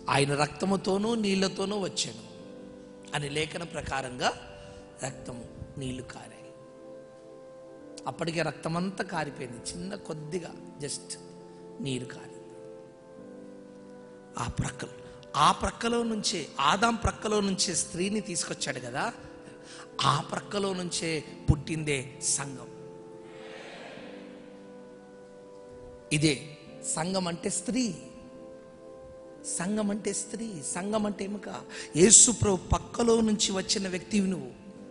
ఆయన రక్తముతోనూ నీళ్లతోనూ వచ్చాను అని లేఖన ప్రకారంగా రక్తము నీళ్లు కారాయి అప్పటికే రక్తమంతా కారిపోయింది చిన్న కొద్దిగా జస్ట్ నీరు కారింది ఆ ప్రక్కలో ఆ ప్రక్కలో నుంచే ఆదాం ప్రక్కలో నుంచే స్త్రీని తీసుకొచ్చాడు కదా ఆ ప్రక్కలో నుంచే పుట్టిందే సంఘం ఇదే సంఘం అంటే స్త్రీ సంఘం అంటే స్త్రీ సంఘం అంటే ఎముక యేసు ప్రభు పక్కలో నుంచి వచ్చిన వ్యక్తివి నువ్వు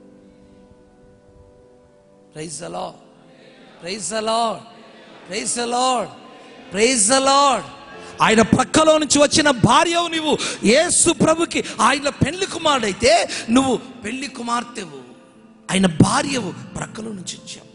ప్రైజ్ అలాడ్ ప్రైజ్ అలాడ్ ప్రైజ్ అలాడ్ ప్రైజ్ అలాడ్ ఆయన ప్రక్కలో నుంచి వచ్చిన భార్యవు నువ్వు యేసు ప్రభుకి ఆయన పెళ్లి కుమారుడైతే నువ్వు పెళ్లి కుమార్తెవు ఆయన భార్యవు ప్రక్కలో నుంచి వచ్చావు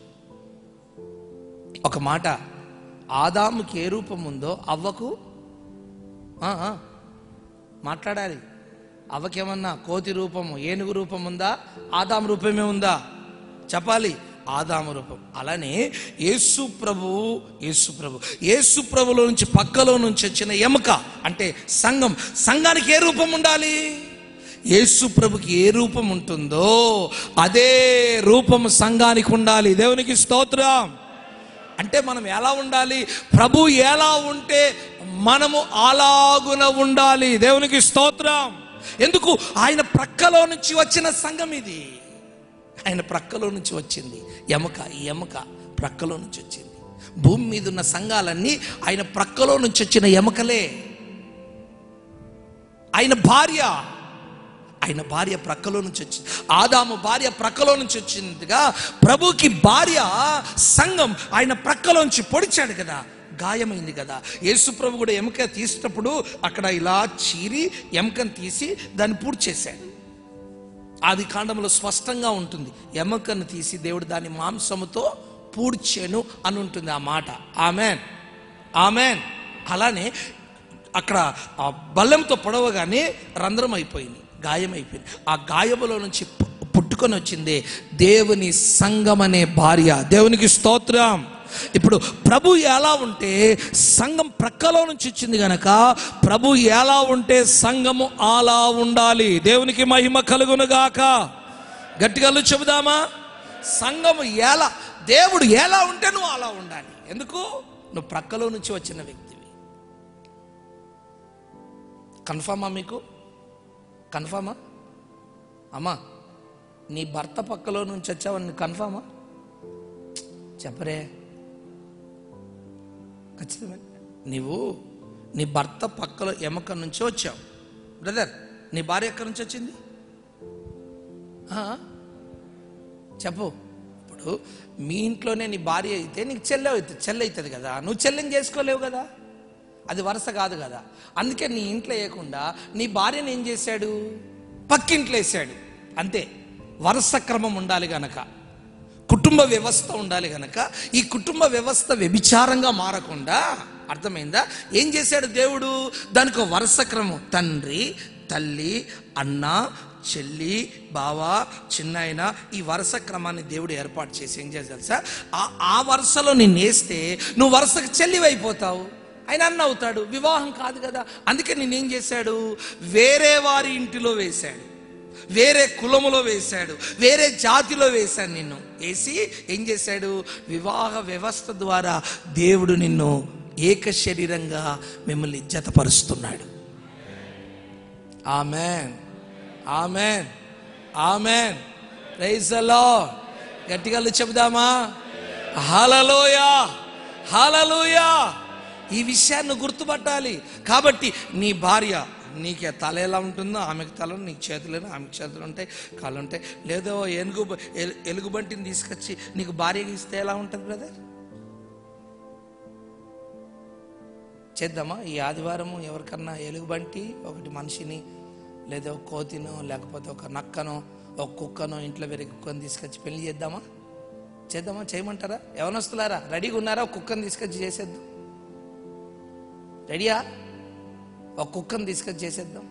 ఒక మాట ఆదాముకి ఏ రూపం ఉందో అవ్వకు ఆ, ఆ, మాట్లాడాలి అవ్వకేమన్నా కోతి రూపము ఏనుగు రూపం ఉందా ఆదాము రూపమే ఉందా చెప్పాలి ఆదాము రూపం అలానే యేసు ప్రభు యేసు ప్రభు యేసు ప్రభులో నుంచి పక్కలో నుంచి వచ్చిన ఎముక అంటే సంఘం సంఘానికి ఏ రూపం ఉండాలి యేసు ప్రభుకి ఏ రూపం ఉంటుందో అదే రూపం సంఘానికి ఉండాలి దేవునికి స్తోత్రం అంటే మనం ఎలా ఉండాలి ప్రభు ఎలా ఉంటే మనము అలాగున ఉండాలి దేవునికి స్తోత్రం ఎందుకు ఆయన ప్రక్కలో నుంచి వచ్చిన సంఘం ఇది ఆయన ప్రక్కలో నుంచి వచ్చింది ఎముక ఈ ఎముక ప్రక్కలో నుంచి వచ్చింది భూమి మీద ఉన్న సంఘాలన్నీ ఆయన ప్రక్కలో నుంచి వచ్చిన ఎముకలే ఆయన భార్య ఆయన భార్య ప్రక్కలో నుంచి వచ్చింది ఆదాము భార్య ప్రక్కలో నుంచి వచ్చిందిగా ప్రభుకి భార్య సంఘం ఆయన ప్రక్కలోంచి పొడిచాడు కదా గాయమైంది కదా యేసు ప్రభు కూడా ఎముక తీసేటప్పుడు అక్కడ ఇలా చీరి ఎముకను తీసి దాన్ని పూర్తి చేశాడు ఆది కాండంలో స్పష్టంగా ఉంటుంది ఎముకను తీసి దేవుడు దాని మాంసముతో పూడ్చెను అని ఉంటుంది ఆ మాట ఆమెన్ ఆమెన్ అలానే అక్కడ ఆ బల్లెంతో పొడవగానే రంధ్రం అయిపోయింది గాయం అయిపోయింది ఆ గాయములో నుంచి పు- పుట్టుకొని వచ్చింది దేవుని సంఘం అనే భార్య దేవునికి స్తోత్రం ఇప్పుడు ప్రభు ఎలా ఉంటే సంఘం ప్రక్కలో నుంచి వచ్చింది గనక ప్రభు ఎలా ఉంటే సంఘము అలా ఉండాలి దేవునికి మహిమ కలుగునుగాక గట్టిగా చెబుదామా సంఘము ఎలా దేవుడు ఎలా ఉంటే నువ్వు అలా ఉండాలి ఎందుకు నువ్వు ప్రక్కలో నుంచి వచ్చిన వ్యక్తివి కన్ఫామా మీకు కన్ఫామా అమ్మా నీ భర్త పక్కలో నుంచి వచ్చావని కన్ఫామా చెప్పరే ఖచ్చితమైన నీవు నీ భర్త పక్కలో ఎముక నుంచి వచ్చావు బ్రదర్ నీ భార్య ఎక్కడి నుంచి వచ్చింది ఆ? చెప్పు ఇప్పుడు మీ ఇంట్లోనే నీ భార్య అయితే నీకు చెల్లె అవుతుంది చెల్లె అవుతుంది కదా నువ్వు చెల్లెని చేసుకోలేవు కదా అది వరుస కాదు కదా అందుకే నీ ఇంట్లో వేయకుండా నీ భార్యను ఏం చేశాడు పక్కింట్లో వేసాడు అంతే వరుస క్రమం ఉండాలి గనక కుటుంబ వ్యవస్థ ఉండాలి గనక ఈ కుటుంబ వ్యవస్థ వ్యభిచారంగా మారకుండా అర్థమైందా ఏం చేశాడు దేవుడు దానికి ఒక వరుస క్రమం తండ్రి తల్లి అన్న చెల్లి బావ చిన్నాయన ఈ వరుస క్రమాన్ని దేవుడు ఏర్పాటు చేసి ఏం చేసి తెలుసా ఆ ఆ వరుసలో నేను వేస్తే నువ్వు వరుసకు చెల్లివైపోతావు ఆయన అన్న అవుతాడు వివాహం కాదు కదా అందుకే నేనేం చేశాడు వేరే వారి ఇంటిలో వేశాడు వేరే కులములో వేశాడు వేరే జాతిలో వేశాడు నిన్ను వేసి ఏం చేశాడు వివాహ వ్యవస్థ ద్వారా దేవుడు నిన్ను ఏక శరీరంగా మిమ్మల్ని జతపరుస్తున్నాడు ఆమెన్ ఆమెన్ ఆమెన్ ప్రైజ్ అలా గట్టిగా చెబుదామా హలలోయా హలలోయా ఈ విషయాన్ని గుర్తుపట్టాలి కాబట్టి నీ భార్య నీకే తల ఎలా ఉంటుందో ఆమెకు తల నీకు చేతులు ఆమెకు చేతులు ఉంటాయి కాళ్ళు ఉంటాయి లేదో ఏనుగు ఎలు- ఎలుగుబంటిని తీసుకొచ్చి నీకు భార్యకి ఇస్తే ఎలా ఉంటుంది బ్రదర్ చేద్దామా ఈ ఆదివారము ఎవరికన్నా ఎలుగుబంటి ఒకటి మనిషిని లేదా ఒక కోతినో లేకపోతే ఒక నక్కనో ఒక కుక్కనో ఇంట్లో వేరే కుక్కను తీసుకొచ్చి పెళ్లి చేద్దామా చేద్దామా చేయమంటారా ఎవరొస్తున్నారా రెడీగా ఉన్నారా ఒక కుక్కను తీసుకొచ్చి చేసేద్దాం రెడీయా ఒక కుక్కను తీసుకొచ్చి చేసేద్దాం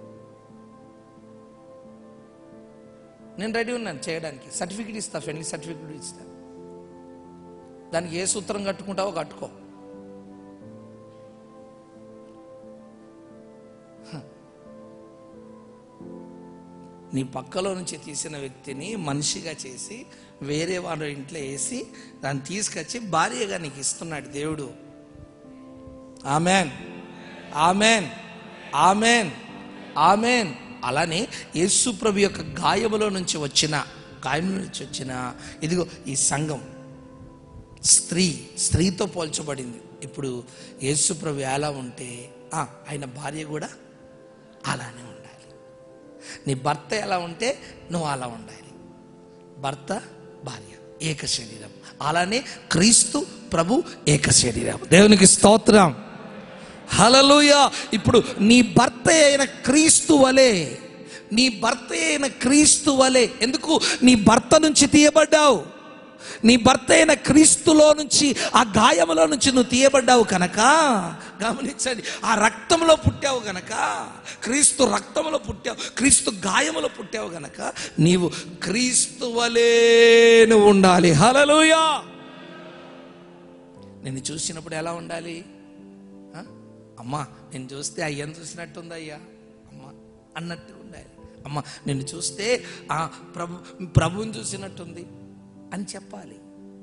నేను రెడీ ఉన్నాను చేయడానికి సర్టిఫికెట్ ఇస్తా ఫ్రెండ్లీ సర్టిఫికెట్ ఇస్తా దానికి ఏ సూత్రం కట్టుకుంటావో కట్టుకో నీ పక్కలో నుంచి తీసిన వ్యక్తిని మనిషిగా చేసి వేరే వాళ్ళ ఇంట్లో వేసి దాన్ని తీసుకొచ్చి భార్యగా నీకు ఇస్తున్నాడు దేవుడు ఆమెన్ ఆమెన్ ఆమెన్ ఆమెన్ అలానే యేసు ప్రభు యొక్క గాయములో నుంచి వచ్చిన గాయముల నుంచి వచ్చిన ఇదిగో ఈ సంఘం స్త్రీ స్త్రీతో పోల్చబడింది ఇప్పుడు యేసు ప్రభు ఎలా ఉంటే ఆ, ఆయన భార్య కూడా అలానే ఉండాలి నీ భర్త ఎలా ఉంటే నువ్వు అలా ఉండాలి భర్త భార్య ఏక శరీరం అలానే క్రీస్తు ప్రభు ఏక శరీరం దేవునికి స్తోత్రం హలలుయ ఇప్పుడు నీ భర్త అయిన క్రీస్తు వలె నీ భర్త అయిన క్రీస్తు వలె ఎందుకు నీ భర్త నుంచి తీయబడ్డావు నీ భర్త అయిన క్రీస్తులో నుంచి ఆ గాయములో నుంచి నువ్వు తీయబడ్డావు కనుక గమనించండి ఆ రక్తంలో పుట్టావు గనక క్రీస్తు రక్తంలో పుట్టావు క్రీస్తు గాయములో పుట్టావు గనక నీవు క్రీస్తు వలే నువ్వు ఉండాలి హలలుయా నిన్ను చూసినప్పుడు ఎలా ఉండాలి ఆ? అమ్మా నేను చూస్తే అయ్యను చూసినట్టుంది అయ్యా అమ్మ అన్నట్టు ఉండాలి అమ్మ నిన్ను చూస్తే ఆ ప్రభు ప్రభువుని చూసినట్టుంది అని చెప్పాలి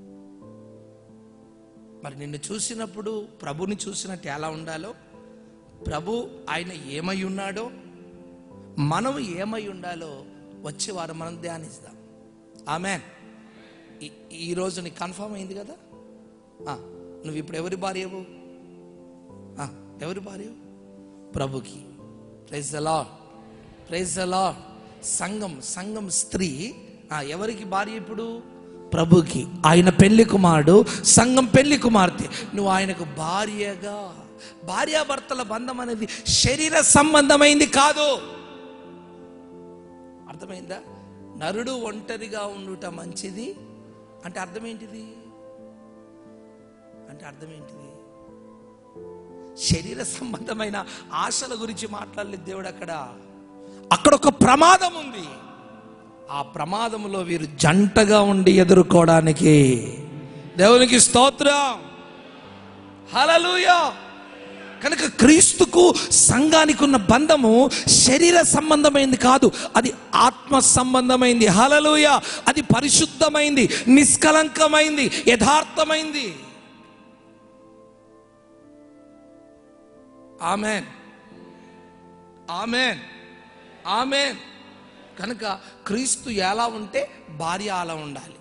మరి నిన్ను చూసినప్పుడు ప్రభుని చూసినట్టు ఎలా ఉండాలో ప్రభు ఆయన ఏమై ఉన్నాడో మనం ఏమై ఉండాలో వచ్చే వారు మనం ధ్యానిస్తాం ఆమె ఈరోజు నీకు కన్ఫర్మ్ అయింది కదా ఆ, నువ్వు ఇప్పుడు ఎవరి భార్యవు ఆ, ఎవరి భార్య ప్రభుకి praise the lord praise the lord సంఘం సంఘం స్త్రీ ఆ, ఎవరికి భార్య ఇప్పుడు ప్రభుకి ఆయన పెళ్లి కుమారుడు సంఘం పెళ్లి కుమార్తె నువ్వు ఆయనకు భార్యగా భార్యాభర్తల బంధం అనేది శరీర సంబంధమైంది కాదు అర్థమైందా నరుడు ఒంటరిగా ఉండుట మంచిది అంటే అర్థం ఏంటిది అంటే అర్థం ఏంటిది శరీర సంబంధమైన ఆశల గురించి మాట్లాడలేదు దేవుడు అక్కడ అక్కడ ఒక ప్రమాదం ఉంది ఆ ప్రమాదంలో వీరు జంటగా ఉండి ఎదుర్కోవడానికి దేవునికి స్తోత్రం హలలుయా కనుక క్రీస్తుకు సంఘానికి ఉన్న బంధము శరీర సంబంధమైంది కాదు అది ఆత్మ సంబంధమైంది హలలుయ అది పరిశుద్ధమైంది నిష్కలంకమైంది యథార్థమైంది ఆమెన్ ఆమెన్ ఆమెన్ కనుక క్రీస్తు ఎలా ఉంటే భార్య అలా ఉండాలి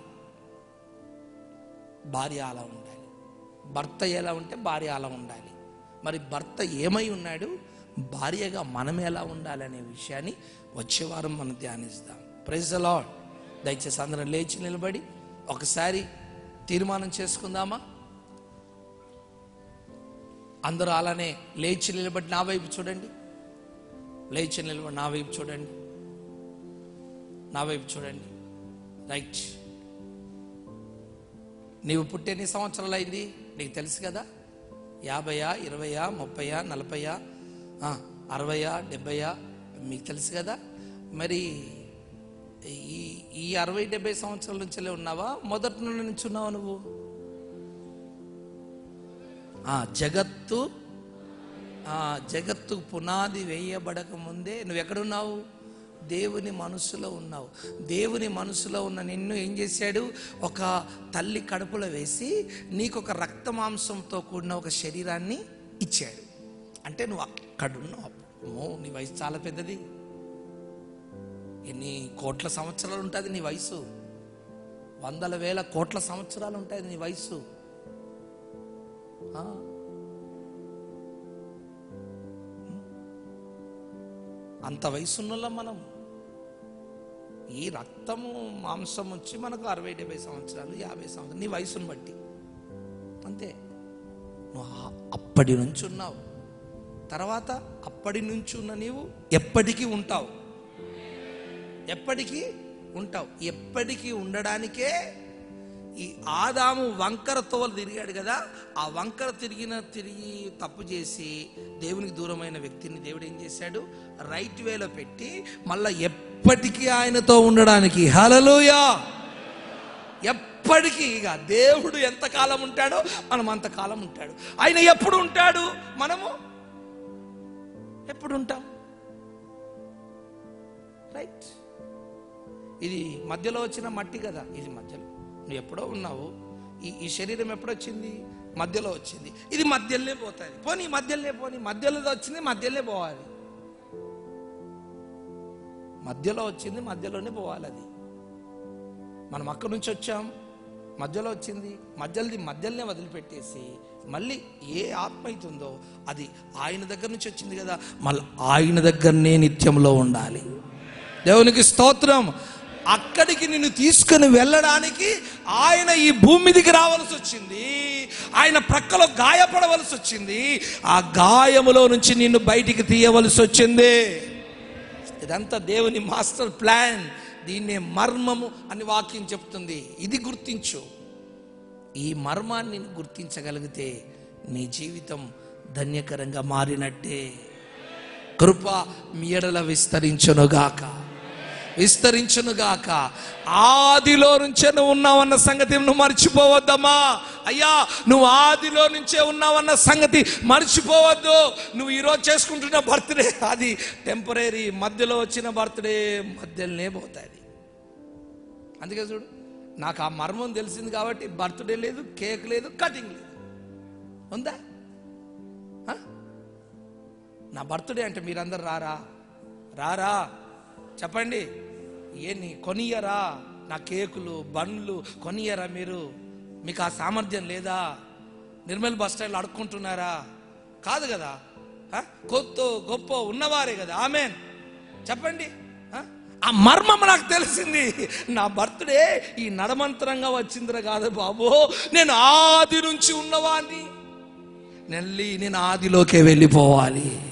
భార్య అలా ఉండాలి భర్త ఎలా ఉంటే భార్య అలా ఉండాలి మరి భర్త ఏమై ఉన్నాడు భార్యగా మనం ఎలా ఉండాలనే విషయాన్ని వచ్చే వారం మనం ధ్యానిస్తాం ప్రైజ్ లాడ్ దయచేసి అందరం లేచి నిలబడి ఒకసారి తీర్మానం చేసుకుందామా అందరూ అలానే లేచి నిలబడి నా వైపు చూడండి లేచి నిలబడి నా వైపు చూడండి నా వైపు చూడండి రైట్ నీవు పుట్టి ఎన్ని సంవత్సరాలు అయింది నీకు తెలుసు కదా యాభయా ఇరవయా ముప్పయా నలభయా ఆ, అరవయా డెబ్బయా మీకు తెలుసు కదా మరి ఈ ఈ అరవై డెబ్బై సంవత్సరాల నుంచే ఉన్నావా మొదటి నుండి నుంచి ఉన్నావా నువ్వు ఆ జగత్తు ఆ జగత్తు పునాది వేయబడక ముందే నువ్వు ఎక్కడున్నావు దేవుని మనసులో ఉన్నావు దేవుని మనసులో ఉన్న నిన్ను ఏం చేశాడు ఒక తల్లి కడుపులో వేసి నీకు ఒక రక్త మాంసంతో కూడిన ఒక శరీరాన్ని ఇచ్చాడు అంటే నువ్వు అక్కడున్నావు అమ్మో నీ వయసు చాలా పెద్దది ఎన్ని కోట్ల సంవత్సరాలు ఉంటుంది నీ వయసు వందల వేల కోట్ల సంవత్సరాలు ఉంటుంది నీ వయసు ఆ. అంత వయసున్నలా మనం ఈ రక్తము మాంసం వచ్చి మనకు అరవై డెబ్బై సంవత్సరాలు యాభై సంవత్సరాలు నీ వయసును బట్టి అంతే నువ్వు ఆ- అప్పటి నుంచి ఉన్నావు తర్వాత అప్పటి నుంచి ఉన్న నీవు ఎప్పటికీ ఉంటావు ఎప్పటికీ ఉంటావు ఎప్పటికీ ఉండడానికే ఈ ఆదాము వంకర తోలు తిరిగాడు కదా ఆ వంకర తిరిగిన తిరిగి తప్పు చేసి దేవునికి దూరమైన వ్యక్తిని దేవుడు ఏం చేశాడు రైట్ వేలో పెట్టి మళ్ళా ఎప్పటికీ ఆయనతో ఉండడానికి హలలుయా ఎప్పటికీ ఇక దేవుడు ఎంతకాలం ఉంటాడో మనం అంతకాలం ఉంటాడు ఆయన ఎప్పుడు ఉంటాడు మనము ఎప్పుడు ఉంటాం రైట్ ఇది మధ్యలో వచ్చిన మట్టి కదా ఇది మధ్యలో నువ్వు ఎప్పుడో ఉన్నావు ఈ ఈ శరీరం ఎప్పుడొచ్చింది మధ్యలో వచ్చింది ఇది మధ్యలోనే పోతుంది పోనీ మధ్యలోనే పోనీ మధ్యలో వచ్చింది మధ్యలోనే పోవాలి మధ్యలో వచ్చింది మధ్యలోనే పోవాలి అది మనం అక్కడి నుంచి వచ్చాం మధ్యలో వచ్చింది మధ్యలోది మధ్యలోనే వదిలిపెట్టేసి మళ్ళీ ఏ ఆత్మ అవుతుందో అది ఆయన దగ్గర నుంచి వచ్చింది కదా మళ్ళీ ఆయన దగ్గరనే నిత్యంలో ఉండాలి దేవునికి స్తోత్రం అక్కడికి నిన్ను తీసుకుని వెళ్ళడానికి ఆయన ఈ భూమి మీదకి రావాల్సి వచ్చింది ఆయన ప్రక్కలో గాయపడవలసి వచ్చింది ఆ గాయములో నుంచి నిన్ను బయటికి తీయవలసి వచ్చింది ఇదంతా దేవుని మాస్టర్ ప్లాన్ దీన్నే మర్మము అని వాక్యం చెప్తుంది ఇది గుర్తించు ఈ మర్మాన్ని గుర్తించగలిగితే నీ జీవితం ధన్యకరంగా మారినట్టే కృప మీ ఎడల విస్తరించునుగాక విస్తరించునుగాక ఆదిలో నుంచే నువ్వు ఉన్నావన్న సంగతి నువ్వు మర్చిపోవద్దమ్మా అయ్యా నువ్వు ఆదిలో నుంచే ఉన్నావన్న సంగతి మర్చిపోవద్దు నువ్వు ఈరోజు చేసుకుంటున్న బర్త్డే అది టెంపరీ మధ్యలో వచ్చిన బర్త్డే మధ్యలోనే పోతుంది అందుకే చూడు నాకు ఆ మర్మం తెలిసింది కాబట్టి బర్త్డే లేదు కేక్ లేదు కటింగ్ లేదు ఉందా ఆ? నా బర్త్డే అంటే మీరందరు రారా రారా చెప్పండి ఏంటి కొనియరా నా కేకులు బండ్లు కొనియరా మీరు మీకు ఆ సామర్థ్యం లేదా నిర్మల్ బస్ స్టాండ్లో అడుక్కుంటున్నారా కాదు కదా ఆ? కొత్త గొప్ప ఉన్నవారే కదా ఆమెన్ చెప్పండి ఆ? ఆ మర్మం నాకు తెలిసింది నా బర్త్డే ఈ నడమంతరంగా వచ్చిందిరా కాదు బాబు నేను ఆది నుంచి ఉన్నవాడిని నెల్లి నేను ఆదిలోకే వెళ్ళిపోవాలి